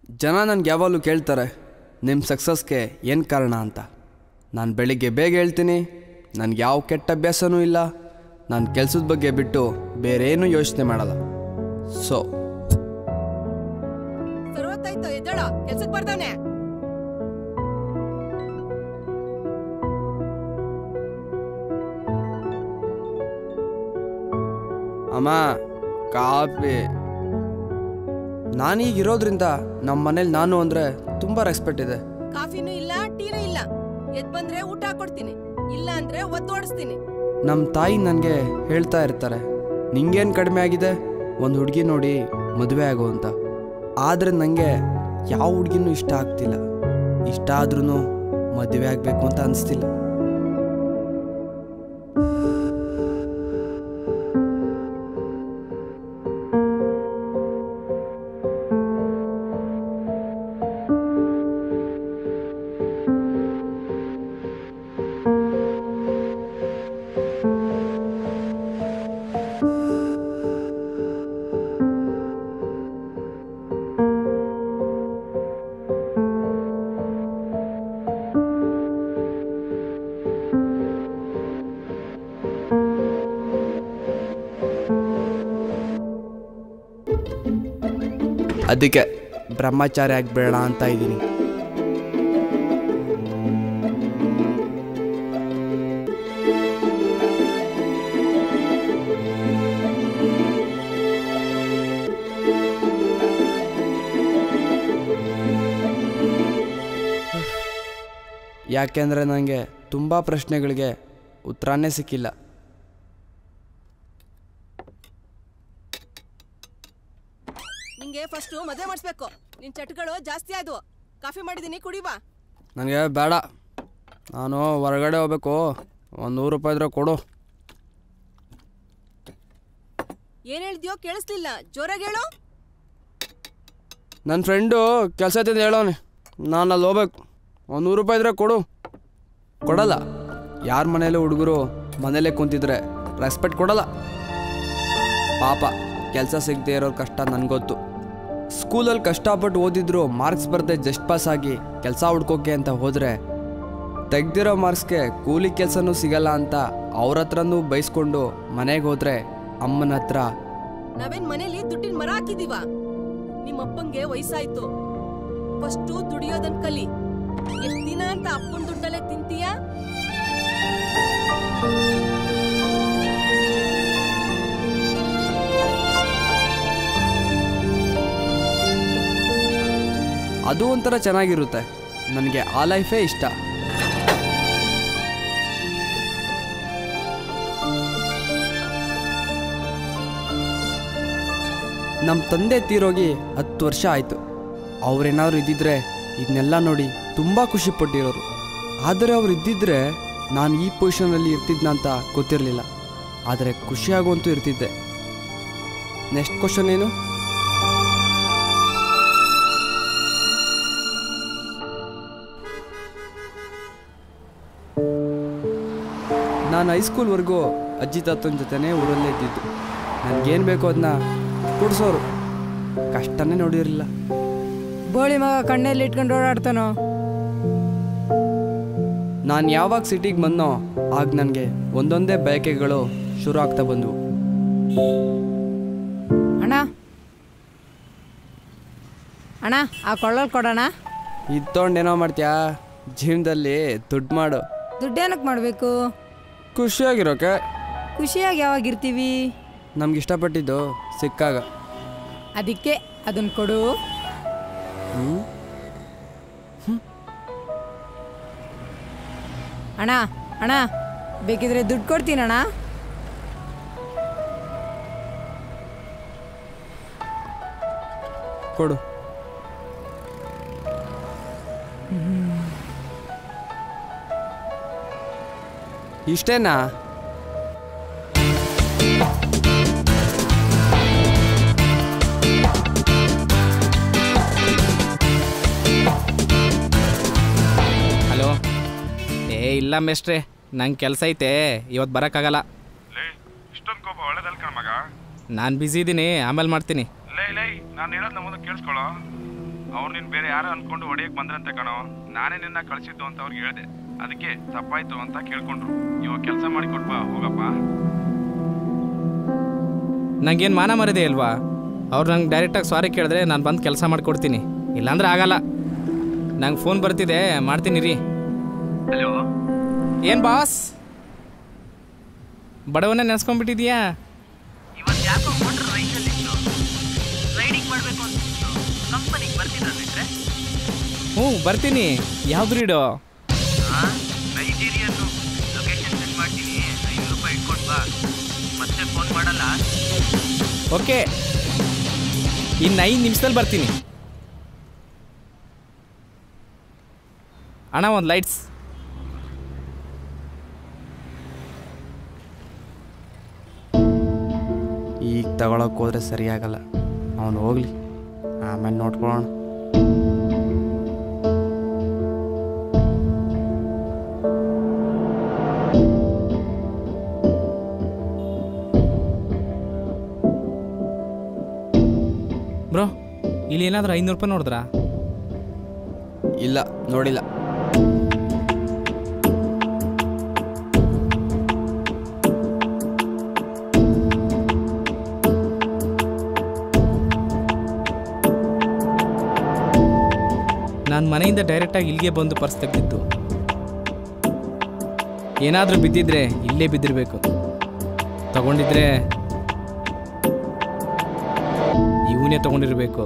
ಜನ ನನಗೆ ಯಾವಾಗಲೂ ಕೇಳ್ತಾರೆ ನಿಮ್ಮ ಸಕ್ಸಸ್ಗೆ ಏನು ಕಾರಣ ಅಂತ ನಾನು ಬೆಳಿಗ್ಗೆ ಬೇಗ ಹೇಳ್ತೀನಿ ನನಗೆ ಯಾವ ಕೆಟ್ಟ ಅಭ್ಯಾಸನೂ ಇಲ್ಲ ನಾನು ಕೆಲಸದ ಬಗ್ಗೆ ಬಿಟ್ಟು ಬೇರೆ ಏನೂ ಯೋಚನೆ ಮಾಡಲ್ಲ ಸೊ ಸರ್ವತ್ತಾಯ್ತು ಎದ್ದೇಳ ಕೆಲ್ಸಕ್ ಬರ್ದವ್ನೆ ಅಮ್ಮ ಕಾಫಿ ನಾನೀಗಿರೋದ್ರಿಂದ ನಮ್ಮ ಮನೇಲಿ ನಾನು ಅಂದರೆ ತುಂಬ ರೆಸ್ಪೆಕ್ಟ್ ಇದೆ ಕಾಫಿನೂ ಇಲ್ಲ ಟೀನೂ ಇಲ್ಲ ಎದ್ ಬಂದ್ರೆ ಊಟ ಹಾಕೊಡ್ತೀನಿ ಇಲ್ಲ ಅಂದ್ರೆ ಒದ್ದೋಡಿಸ್ತೀನಿ ನಮ್ಮ ತಾಯಿ ನನಗೆ ಹೇಳ್ತಾ ಇರ್ತಾರೆ ನಿಂಗೇನು ಕಡಿಮೆ ಆಗಿದೆ ಒಂದು ಹುಡುಗಿ ನೋಡಿ ಮದುವೆ ಆಗು ಅಂತ ಆದರೆ ನನಗೆ ಯಾವ ಹುಡುಗಿನೂ ಇಷ್ಟ ಆಗ್ತಿಲ್ಲ ಇಷ್ಟ ಆದ್ರೂ ಮದುವೆ ಆಗಬೇಕು ಅಂತ ಅನಿಸ್ತಿಲ್ಲ ಅದಕ್ಕೆ ಬ್ರಹ್ಮಚಾರಿ ಆಗಬೇಡ ಅಂತ ಇದ್ದೀನಿ ಯಾಕೆಂದರೆ ನನಗೆ ತುಂಬ ಪ್ರಶ್ನೆಗಳಿಗೆ ಉತ್ತರನೇ ಸಿಕ್ಕಿಲ್ಲ ನಿಂಗೆ ಫಸ್ಟ್ ಮದ್ವೆ ಮಾಡಿಸ್ಬೇಕು ನಿನ್ ಚಟಗಳು ಜಾಸ್ತಿ ಆದ್ವು ಕಾಫಿ ಮಾಡಿದೀನಿ ಕುಡಿ ಬಾ ನನಗೆ ಬೇಡ ನಾನು ಹೊರಗಡೆ ಹೋಗ್ಬೇಕು ಒಂದು ನೂರು ರೂಪಾಯಿ ಇದ್ರೆ ಕೊಡು ಏನ್ ಹೇಳ್ದ್ಯೋ ಕೇಳಿಸ್ಲಿಲ್ಲ ಜೋರಾಗಿ ಹೇಳು ನನ್ನ ಫ್ರೆಂಡು ಕೆಲಸ ಐತಿದೆ ಹೇಳೋನೆ ನಾನು ಅಲ್ಲಿ ಹೋಗ್ಬೇಕು ಒಂದು ನೂರು ರೂಪಾಯಿ ಇದ್ರೆ ಕೊಡು ಕೊಡಲ್ಲ ಯಾರ ಮನೇಲಿ ಹುಡುಗರು ಮನೇಲೇ ಕುಂತಿದ್ರೆ ರೆಸ್ಪೆಕ್ಟ್ ಕೊಡಲ್ಲ ಪಾಪ ಕೆಲಸ ಸಿಗದೆ ಇರೋರ ಕಷ್ಟ ನನಗೊತ್ತು ಸ್ಕೂಲಲ್ಲಿ ಕಷ್ಟಪಟ್ಟು ಓದಿದ್ರು ಮಾರ್ಕ್ಸ್ ಬರದೆ ಜಸ್ಟ್ ಪಾಸ್ ಆಗಿ ಕೆಲಸ ಹುಡ್ಕೋಕೆ ಅಂತ ಹೋದರೆ ತೆಗ್ದಿರೋ ಮಾರ್ಕ್ಸ್ಗೆ ಕೂಲಿ ಕೆಲಸನೂ ಸಿಗಲ್ಲ ಅಂತ ಅವ್ರ ಹತ್ರನೂ ಬೈಸ್ಕೊಂಡು ಮನೆಗೆ ಹೋದರೆ ಅಮ್ಮನ ಹತ್ರ ನಾವೇನ್ ಮನೇಲಿ ದುಡ್ಡಿನ ಮರ ಹಾಕಿದೀವ ನಿಮ್ಮಪ್ಪಂಗೆ ವಯಸ್ಸಾಯ್ತು ಫಸ್ಟು ದುಡಿಯೋದನ್ ಕಲಿ ಎಷ್ಟ್ ದಿನ ಅಂತ ಅಪ್ಪನ್ ದುಡ್ಡಲ್ಲೇ ತಿಂತೀಯಾ ಅದು ಒಂಥರ ಚೆನ್ನಾಗಿರುತ್ತೆ ನನಗೆ ಆ ಲೈಫೇ ಇಷ್ಟ ನಮ್ಮ ತಂದೆ ತೀರೋಗಿ ಹತ್ತು ವರ್ಷ ಆಯಿತು ಅವ್ರೇನಾದ್ರು ಇದ್ದಿದ್ರೆ ಇದನ್ನೆಲ್ಲ ನೋಡಿ ತುಂಬ ಖುಷಿ ಪಟ್ಟಿರೋರು ಆದರೆ ಅವ್ರು ಇದ್ದಿದ್ರೆ ನಾನು ಈ ಪೊಸಿಷನಲ್ಲಿ ಇರ್ತಿದ್ನ ಅಂತ ಗೊತ್ತಿರಲಿಲ್ಲ ಆದರೆ ಖುಷಿಯಾಗುವಂತೂ ಇರ್ತಿದ್ದೆ ನೆಕ್ಸ್ಟ್ ಕ್ವಶನ್ ಏನು ನಾನು ಹೈಸ್ಕೂಲ್ವರೆಗೂ ಅಜ್ಜಿ ತಾತನ ಜೊತೆನೇ ಊರಲ್ಲೇ ಇದ್ದಿದ್ದು ನನಗೇನು ಬೇಕೋ ಅದನ್ನ ಕೊಡಿಸೋರು ಕಷ್ಟನೇ ನೋಡಿರಲಿಲ್ಲ ಬೋಳಿ ಮಗ ಕಣ್ಣಲ್ಲಿ ಇಟ್ಕೊಂಡು ಓಡಾಡ್ತಾನೋ ನಾನು ಯಾವಾಗ ಸಿಟಿಗೆ ಬಂದನೋ ಆಗ ನನಗೆ ಒಂದೊಂದೇ ಬಯಕೆಗಳು ಶುರು ಆಗ್ತಾ ಬಂದವು ಅಣ್ಣ ಅಣ್ಣ ಆ ಕೊಳ್ಳಲ್ಲಿ ಕೊಡೋಣ ಇತ್ತೊಂಡೇನೋ ಮಾಡ್ತೀಯಾ ಜೀವನದಲ್ಲಿ ದುಡ್ಡು ಮಾಡು ದುಡ್ಡೇನಕ್ಕೆ ಮಾಡಬೇಕು ಖುಷಿಯಾಗಿರೋಕೆ ಖುಷಿಯಾಗಿ ಯಾವಾಗಿರ್ತೀವಿ ನಮ್ಗೆ ಇಷ್ಟಪಟ್ಟಿದ್ದು ಸಿಕ್ಕಾಗ ಅದಕ್ಕೆ ಅದನ್ನು ಕೊಡು ಹ್ಞೂ ಅಣ್ಣ ಅಣ್ಣ ಬೇಕಿದ್ರೆ ದುಡ್ಡು ಕೊಡ್ತೀನಣ್ಣ ಕೊಡು ಇಷ್ಟೇನಾ ಹಲೋ ಏ ಇಲ್ಲ ಮೇಷ್ಟ್ರೆ ನಂಗೆ ಕೆಲಸ ಐತೆ ಇವತ್ತು ಬರೋಕ್ಕಾಗಲ್ಲ ಲೇ ಇಷ್ಟೊಂದು ಕೋಪ ಒಳ್ಳೇದಲ್ಲ ಕಣ ಮಗ ನಾನು ಬ್ಯುಸಿ ಇದ್ದೀನಿ ಆಮೇಲೆ ಮಾಡ್ತೀನಿ ಲೇ ಲೇ ನಾನು ಹೇಳೋದು ಮೊದಲು ಕೇಳಿಸ್ಕೊಳ್ಳೋ ಅವ್ರು ನಿನ್ ಬೇರೆ ಯಾರೋ ಅನ್ಕೊಂಡು ಹೊಡಿಯಕ್ ಬಂದ್ರಂತೆ ಕಣೋ ನಾನೇ ನಿನ್ನ ಕಳ್ಸಿದ್ದು ಅಂತ ಅವ್ರಿಗೆ ಹೇಳ್ದೆ ಅದಕ್ಕೆ ತಪ್ಪಾಯ್ತು ಅಂತ ಕೇಳ್ಕೊಂಡ್ರು ಇವಾಗ ಕೆಲಸ ಮಾಡಿ ಕೊಟ್ಬಾ ಹೋಗಪ್ಪ ನಂಗೇನು ಮಾನ ಮರದೆ ಅಲ್ವಾ ಅವ್ರು ನಂಗೆ ಡೈರೆಕ್ಟಾಗಿ ಸಾರಿ ಕೇಳಿದ್ರೆ ನಾನು ಬಂದು ಕೆಲಸ ಮಾಡಿಕೊಡ್ತೀನಿ ಇಲ್ಲಾಂದ್ರೆ ಆಗಲ್ಲ ನಂಗೆ ಫೋನ್ ಬರ್ತಿದೆ ಮಾಡ್ತೀನಿ ರೀ ಹಲೋ ಏನು ಬಾಸ್ ಬಡವನ್ನ ನೆನೆಸ್ಕೊಂಡ್ಬಿಟ್ಟಿದ್ಯಾ ಇವತ್ತು ಯಾಕೋ ಮೋಟ್ರ್ ರೈಸಲ್ಲಿತ್ತು ರೈಡಿಂಗ್ ಮಾಡಬೇಕು ಅಂತಿತ್ತು ಕಂಪನಿಗೆ ಬರ್ತಿದ್ರೆ ಹ್ಞೂ ಬರ್ತೀನಿ ಯಾವ್ದು ರೀಡು ಹಾಂ ನೈಜೀರಿಯನ್ನು ಲೊಕೇಶನ್ ಸೆಂಡ್ ಮಾಡ್ತೀನಿ ಐನೂರು ರೂಪಾಯಿ ಇಟ್ಕೊಂಡು ಬಾ ಮತ್ತೆ ಫೋನ್ ಮಾಡಲ್ಲ ಓಕೆ ಇನ್ನು ಐದು ನಿಮಿಷದಲ್ಲಿ ಬರ್ತೀನಿ ಅಣ್ಣ ಒಂದು ಲೈಟ್ಸ್ ಈಗ ತಗೊಳಕ್ಕೆ ಹೋದ್ರೆ ಸರಿಯಾಗಲ್ಲ ಅವನು ಹೋಗ್ಲಿ ಆಮೇಲೆ ನೋಡ್ಕೊಳ್ಳೋಣ ಬ್ರೋ ಇಲ್ಲಿ ಏನಾದರೂ ಐನೂರು ರೂಪಾಯಿ ನೋಡಿದ್ರಾ ಇಲ್ಲ ನೋಡಿಲ್ಲ ನಾನು ಮನೆಯಿಂದ ಡೈರೆಕ್ಟಾಗಿ ಇಲ್ಲಿಗೆ ಬಂದು ಪರ್ಸ್ ತೆಗೆದಿದ್ದು ಏನಾದರೂ ಬಿದ್ದಿದ್ರೆ ಇಲ್ಲೇ ಬಿದ್ದಿರಬೇಕು ತಗೊಂಡಿದ್ರೆ ಇವನೇ ತಗೊಂಡಿರಬೇಕು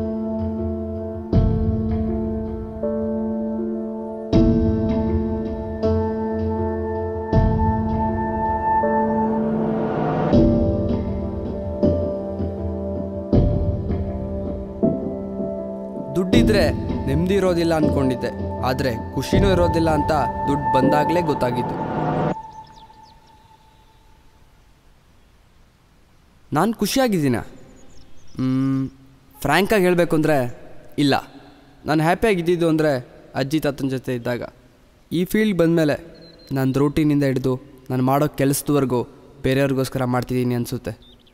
ದುಡ್ಡಿದ್ರೆ ನೆಮ್ಮದಿ ಇರೋದಿಲ್ಲ ಅಂದ್ಕೊಂಡಿದ್ದೆ ಆದರೆ ಖುಷಿನೂ ಇರೋದಿಲ್ಲ ಅಂತ ದುಡ್ಡು ಬಂದಾಗಲೇ ಗೊತ್ತಾಗಿದ್ದು ನಾನು ಖುಷಿಯಾಗಿದ್ದೀನ ಫ್ರ್ಯಾಂಕಾಗಿ ಹೇಳಬೇಕು ಅಂದರೆ ಇಲ್ಲ ನಾನು ಹ್ಯಾಪಿಯಾಗಿದ್ದಿದ್ದು ಅಂದರೆ ಅಜ್ಜಿ ತಾತನ ಜೊತೆ ಇದ್ದಾಗ ಈ ಫೀಲ್ಡ್ ಬಂದಮೇಲೆ ನನ್ನ ರೂಟೀನಿಂದ ಹಿಡಿದು ನಾನು ಮಾಡೋ ಕೆಲಸದವರೆಗೂ ಬೇರೆಯವ್ರಿಗೋಸ್ಕರ ಮಾಡ್ತಿದ್ದೀನಿ ಅನಿಸುತ್ತೆ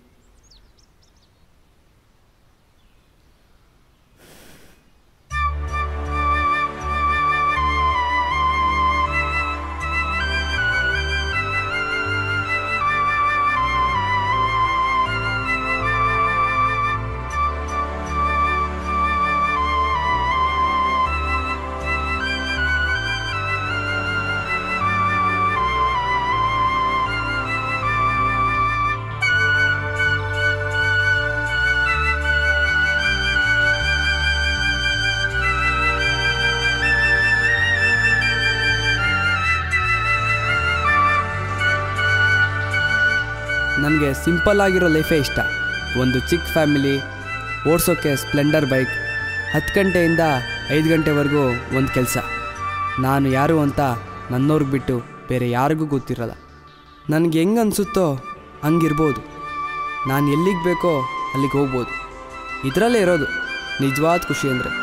ನನಗೆ ಸಿಂಪಲ್ ಆಗಿರೋ ಲೈಫೇ ಇಷ್ಟ ಒಂದು ಚಿಕ್ಕ ಫ್ಯಾಮಿಲಿ ಓಡಿಸೋಕ್ಕೆ ಸ್ಪ್ಲೆಂಡರ್ ಬೈಕ್ ಹತ್ತು ಗಂಟೆಯಿಂದ ಐದು ಗಂಟೆವರೆಗೂ ಒಂದು ಕೆಲಸ ನಾನು ಯಾರು ಅಂತ ನನ್ನವ್ರಿಗೆ ಬಿಟ್ಟು ಬೇರೆ ಯಾರಿಗೂ ಗೊತ್ತಿರಲ್ಲ ನನಗೆ ಹೆಂಗೆ ಅನಿಸುತ್ತೋ ಹಂಗಿರ್ಬೋದು ನಾನು ಎಲ್ಲಿಗೆ ಬೇಕೋ ಅಲ್ಲಿಗೆ ಹೋಗ್ಬೋದು ಇದರಲ್ಲೇ ಇರೋದು ನಿಜವಾದ ಖುಷಿ ಅಂದರೆ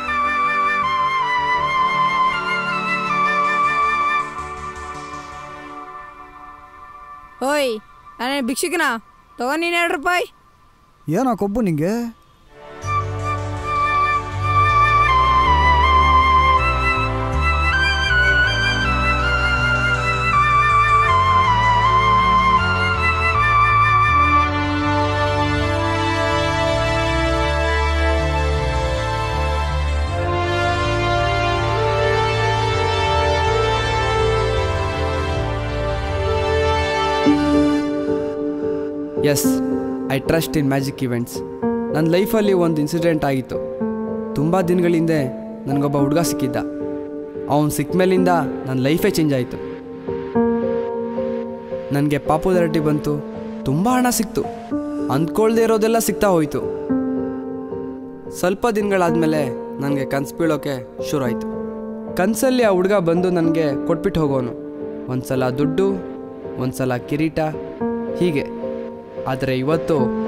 ಓಯ್ ನಾನೇ ಭಿಕ್ಷುಕನ ತಗೋ ನೀನು ಎರಡು ರೂಪಾಯಿ ಏನೋ ಕೊಬ್ಬು ನಿಂಗೆ yes I trust in magic events ನನ್ನ ಲೈಫಲ್ಲಿ ಒಂದು ಇನ್ಸಿಡೆಂಟ್ ಆಗಿತ್ತು ತುಂಬ ದಿನಗಳ ಹಿಂದೆ ನನಗೊಬ್ಬ ಹುಡುಗ ಸಿಕ್ಕಿದ್ದ ಅವನು ಸಿಕ್ಕ ಮೇಲಿಂದ ನನ್ನ ಲೈಫೇ ಚೇಂಜ್ ಆಯಿತು ನನಗೆ ಪಾಪ್ಯುಲಾರಿಟಿ ಬಂತು ತುಂಬ ಹಣ ಸಿಕ್ತು ಅಂದ್ಕೊಳ್ದೇ ಇರೋದೆಲ್ಲ ಸಿಗ್ತಾ ಹೋಯಿತು ಸ್ವಲ್ಪ ದಿನಗಳಾದಮೇಲೆ ನನಗೆ ಕನ್ಸು ಬೀಳೋಕೆ ಶುರು ಆಯಿತು ಕನಸಲ್ಲಿ ಆ ಹುಡುಗ ಬಂದು ನನಗೆ ಕೊಟ್ಬಿಟ್ಟು ಹೋಗೋನು ಒಂದು ಸಲ ದುಡ್ಡು ಒಂದು ಸಲ ಕಿರೀಟ ಹೀಗೆ ಆದರೆ ಇವತ್ತು